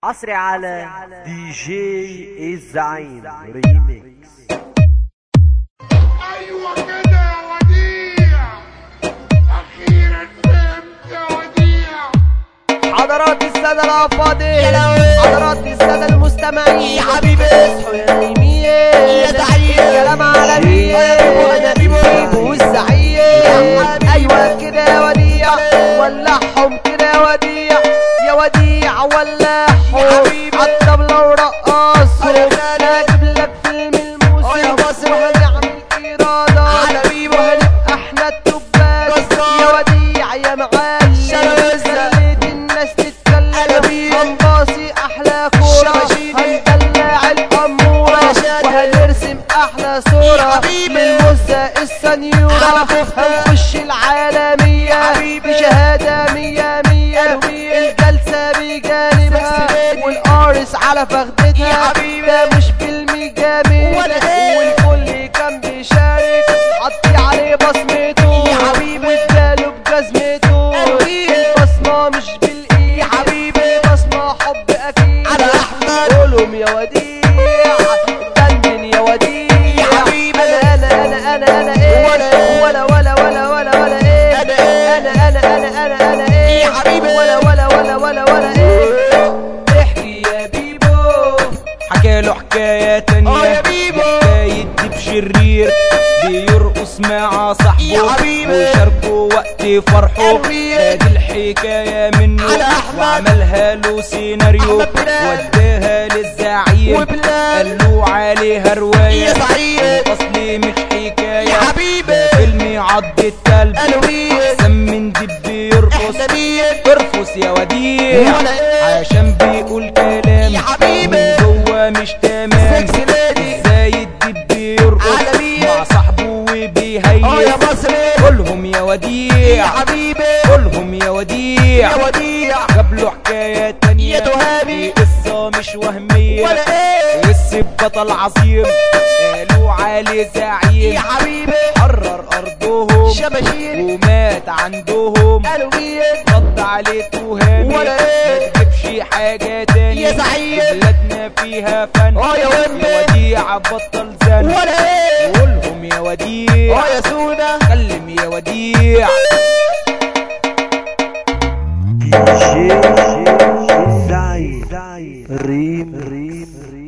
حصري على دي جي الزعيم ريميكس ايوه كده يا وديع اخيرا فهمت يا وديع حضرات السادة الأفاضل حضرات السادة المستمعين يا حبيبي اصحوا يا نايمين يا زعيم كلام عالمي وانا بيبو والزعيم ايوه كده يا وديع ولعهم كده يا وديع يا وديع ولعهم عالطبلة ورقصهم اجيب لك فيلم الموسم وهنعمل إرادة وهنبقى احنا التبات يا وديع يا معلم خليت الناس تتكلم هنباصي احلى كورة هندلع الامورة وهنرسم احلى صورة للمزة السنيورة هنخش العالمية بشهادة مية مية الجلسة بجانبها والقارص على فخدتها ده مش فيلم جامد والكل كان بيشارك حطي عليه بصمته واداله بجزمته البصمة مش بالايد يا حبيبي بصمة حب اكيد على احمد قولهم يا وديع دندن يا وديع يا حبيبي انا انا انا انا انا ايه ولا ولا ولا ولا ولا ايه انا انا انا انا انا انا ايه يا حبيبي ولا ولا ولا ولا ولا ايه احكي يا بيبو حكى له حكاية تانية آه يا بيبو. حكاية ديب شرير بيرقص مع صاحبه يا حبيبي. وشاركوا وقت فرحه قلبي. خد الحكاية منه على أحمد. وعملها له سيناريو أحمد بلال. وداها للزعيم وبلال. قال له عليها رواية يا زعيم. اصلي مش حكاية يا حبيبي. ده فيلم عض الكلب قالوا مين؟ احسن من ديب بيرقص احنا مين ارفس يا وديع ولا إيه؟ عشان بيقول كلام يا حبيبي. من جوه مش تمام سكسي ليدي. ازاي الدب بيرقص عالمية. مع صاحبه اه يا وبيهيس مصري قولهم يا يا وديع حبيبي قولهم يا وديع يا وديع جاب له حكاية تانية يا تهامي. دي قصة مش وهمية ولا ايه قصة بطل عظيم قالوا عليه زعيم يا حبيبي حرر أرضهم شباشير ومات عندهم قالوا مين رد عليه تهامي ولا إيه؟ ما تجيبش حاجة تاني يا زعيم. بلادنا فيها فن آه يا ومي. يا وديع بطل زن ولا ايه قولهم يا وديع اه يا سونا كلم يا وديع دي جي الزعيم ريم ريم